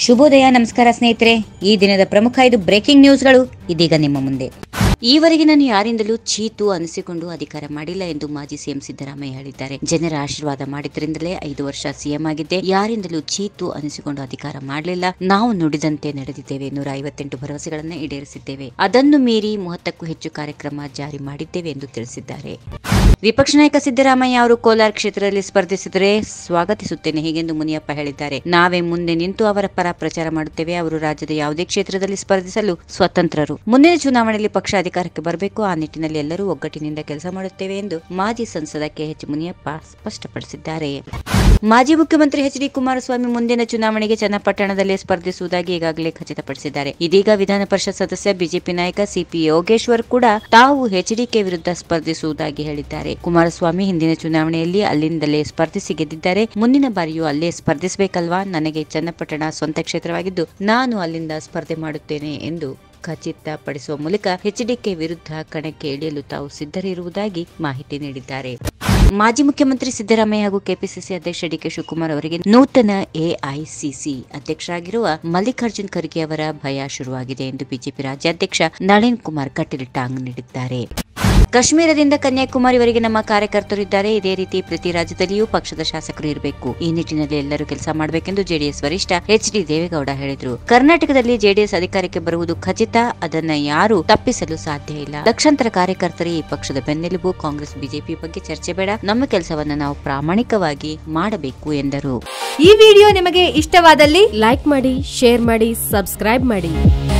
ಶುಭೋದಯ ನಮಸ್ಕಾರ ಸ್ನೇಹಿತರೆ ಈ ದಿನದ ಪ್ರಮುಖ ಐದು ಬ್ರೇಕಿಂಗ್ ನ್ಯೂಸ್ಗಳು ಇದೀಗ ನಿಮ್ಮ ಮುಂದೆ ಈವರೆಗೆ ನಾನು ಯಾರಿಂದಲೂ ಚೀತು ಅನಿಸಿಕೊಂಡು ಅಧಿಕಾರ ಮಾಡಿಲ್ಲ ಎಂದು ಮಾಜಿ ಸಿಎಂ ಸಿದ್ದರಾಮಯ್ಯ ಹೇಳಿದ್ದಾರೆ ಜನರ ಆಶೀರ್ವಾದ ಮಾಡಿದ್ರಿಂದಲೇ ಐದು ವರ್ಷ ಸಿಎಂ ಆಗಿದ್ದೆ ಯಾರಿಂದಲೂ ಚೀತು ಅನಿಸಿಕೊಂಡು ಅಧಿಕಾರ ಮಾಡಲಿಲ್ಲ ನಾವು ನುಡಿದಂತೆ ನಡೆದಿದ್ದೇವೆ ನೂರ ಐವತ್ತೆಂಟು ಭರವಸೆಗಳನ್ನು ಈಡೇರಿಸಿದ್ದೇವೆ ಅದನ್ನು ಮೀರಿ ಮೂವತ್ತಕ್ಕೂ ಹೆಚ್ಚು ಕಾರ್ಯಕ್ರಮ ಜಾರಿ ಮಾಡಿದ್ದೇವೆ ಎಂದು ತಿಳಿಸಿದ್ದಾರೆ ವಿಪಕ್ಷ ನಾಯಕ ಸಿದ್ದರಾಮಯ್ಯ ಅವರು ಕೋಲಾರ ಕ್ಷೇತ್ರದಲ್ಲಿ ಸ್ಪರ್ಧಿಸಿದರೆ ಸ್ವಾಗತಿಸುತ್ತೇನೆ ಹೀಗೆಂದು ಮುನಿಯಪ್ಪ ಹೇಳಿದ್ದಾರೆ ನಾವೇ ಮುಂದೆ ನಿಂತು ಅವರ ಪರ ಪ್ರಚಾರ ಮಾಡುತ್ತೇವೆ ಅವರು ರಾಜ್ಯದ ಯಾವುದೇ ಕ್ಷೇತ್ರದಲ್ಲಿ ಸ್ಪರ್ಧಿಸಲು ಸ್ವತಂತ್ರರು ಮುಂದಿನ ಚುನಾವಣೆಯಲ್ಲಿ ಪಕ್ಷ ಅಧಿಕಾರಕ್ಕೆ ಬರಬೇಕು ಆ ನಿಟ್ಟಿನಲ್ಲಿ ಎಲ್ಲರೂ ಒಗ್ಗಟ್ಟಿನಿಂದ ಕೆಲಸ ಮಾಡುತ್ತೇವೆ ಎಂದು ಮಾಜಿ ಸಂಸದ ಕೆಎಚ್ ಮುನಿಯಪ್ಪ ಸ್ಪಷ್ಟಪಡಿಸಿದ್ದಾರೆ ಮಾಜಿ ಮುಖ್ಯಮಂತ್ರಿ ಎಚ್ ಡಿ ಕುಮಾರಸ್ವಾಮಿ ಮುಂದಿನ ಚುನಾವಣೆಗೆ ಚನ್ನಪಟ್ಟಣದಲ್ಲಿ ಸ್ಪರ್ಧಿಸುವುದಾಗಿ ಈಗಾಗಲೇ ಖಚಿತಪಡಿಸಿದ್ದಾರೆ ಇದೀಗ ವಿಧಾನ ಪರಿಷತ್ ಸದಸ್ಯ ಬಿಜೆಪಿ ನಾಯಕ ಸಿಪಿ ಯೋಗೇಶ್ವರ್ ಕೂಡ ತಾವು ಎಚ್ಡಿಕೆ ವಿರುದ್ಧ ಸ್ಪರ್ಧಿಸುವುದಾಗಿ ಹೇಳಿದ್ದಾರೆ ಕುಮಾರಸ್ವಾಮಿ ಹಿಂದಿನ ಚುನಾವಣೆಯಲ್ಲಿ ಅಲ್ಲಿಂದಲೇ ಸ್ಪರ್ಧಿಸಿ ಗೆದ್ದಿದ್ದಾರೆ ಮುಂದಿನ ಬಾರಿಯೂ ಅಲ್ಲೇ ಸ್ಪರ್ಧಿಸಬೇಕಲ್ವಾ ನನಗೆ ಚನ್ನಪಟ್ಟಣ ಸ್ವಂತ ಕ್ಷೇತ್ರವಾಗಿದ್ದು ನಾನು ಅಲ್ಲಿಂದ ಸ್ಪರ್ಧೆ ಮಾಡುತ್ತೇನೆ ಎಂದು ಖಚಿತಪಡಿಸುವ ಮೂಲಕ ಎಚ್ಡಿಕೆ ವಿರುದ್ಧ ಕಣಕ್ಕೆ ಇಳಿಯಲು ತಾವು ಸಿದ್ಧರಿರುವುದಾಗಿ ಮಾಹಿತಿ ನೀಡಿದ್ದಾರೆ ಮಾಜಿ ಮುಖ್ಯಮಂತ್ರಿ ಸಿದ್ದರಾಮಯ್ಯ ಹಾಗೂ ಕೆಪಿಸಿಸಿ ಅಧ್ಯಕ್ಷ ಡಿಕೆ ಶಿವಕುಮಾರ್ ಅವರಿಗೆ ನೂತನ ಎಐಸಿಸಿ ಅಧ್ಯಕ್ಷರಾಗಿರುವ ಮಲ್ಲಿಕಾರ್ಜುನ್ ಖರ್ಗೆ ಅವರ ಭಯ ಶುರುವಾಗಿದೆ ಎಂದು ಬಿಜೆಪಿ ರಾಜ್ಯಾಧ್ಯಕ್ಷ ನಳಿನ್ ಕುಮಾರ್ ಕಟೀಲ್ ಟಾಂಗ್ ನೀಡಿದ್ದಾರೆ ಕಾಶ್ಮೀರದಿಂದ ಕನ್ಯಾಕುಮಾರಿವರೆಗೆ ನಮ್ಮ ಕಾರ್ಯಕರ್ತರು ಇದ್ದಾರೆ ಇದೇ ರೀತಿ ಪ್ರತಿ ರಾಜ್ಯದಲ್ಲಿಯೂ ಪಕ್ಷದ ಶಾಸಕರು ಇರಬೇಕು ಈ ನಿಟ್ಟಿನಲ್ಲಿ ಎಲ್ಲರೂ ಕೆಲಸ ಮಾಡಬೇಕೆಂದು ಜೆಡಿಎಸ್ ವರಿಷ್ಠ ಎಚ್ ಡಿ ದೇವೇಗೌಡ ಹೇಳಿದರು ಕರ್ನಾಟಕದಲ್ಲಿ ಜೆಡಿಎಸ್ ಅಧಿಕಾರಕ್ಕೆ ಬರುವುದು ಖಚಿತ ಅದನ್ನ ಯಾರು ತಪ್ಪಿಸಲು ಸಾಧ್ಯ ಇಲ್ಲ ಲಕ್ಷಾಂತರ ಕಾರ್ಯಕರ್ತರೇ ಈ ಪಕ್ಷದ ಬೆನ್ನೆಲುಬು ಕಾಂಗ್ರೆಸ್ ಬಿಜೆಪಿ ಬಗ್ಗೆ ಚರ್ಚೆ ಬೇಡ ನಮ್ಮ ಕೆಲಸವನ್ನ ನಾವು ಪ್ರಾಮಾಣಿಕವಾಗಿ ಮಾಡಬೇಕು ಎಂದರು ಈ ವಿಡಿಯೋ ನಿಮಗೆ ಇಷ್ಟವಾದಲ್ಲಿ ಲೈಕ್ ಮಾಡಿ ಶೇರ್ ಮಾಡಿ ಸಬ್ಸ್ಕ್ರೈಬ್ ಮಾಡಿ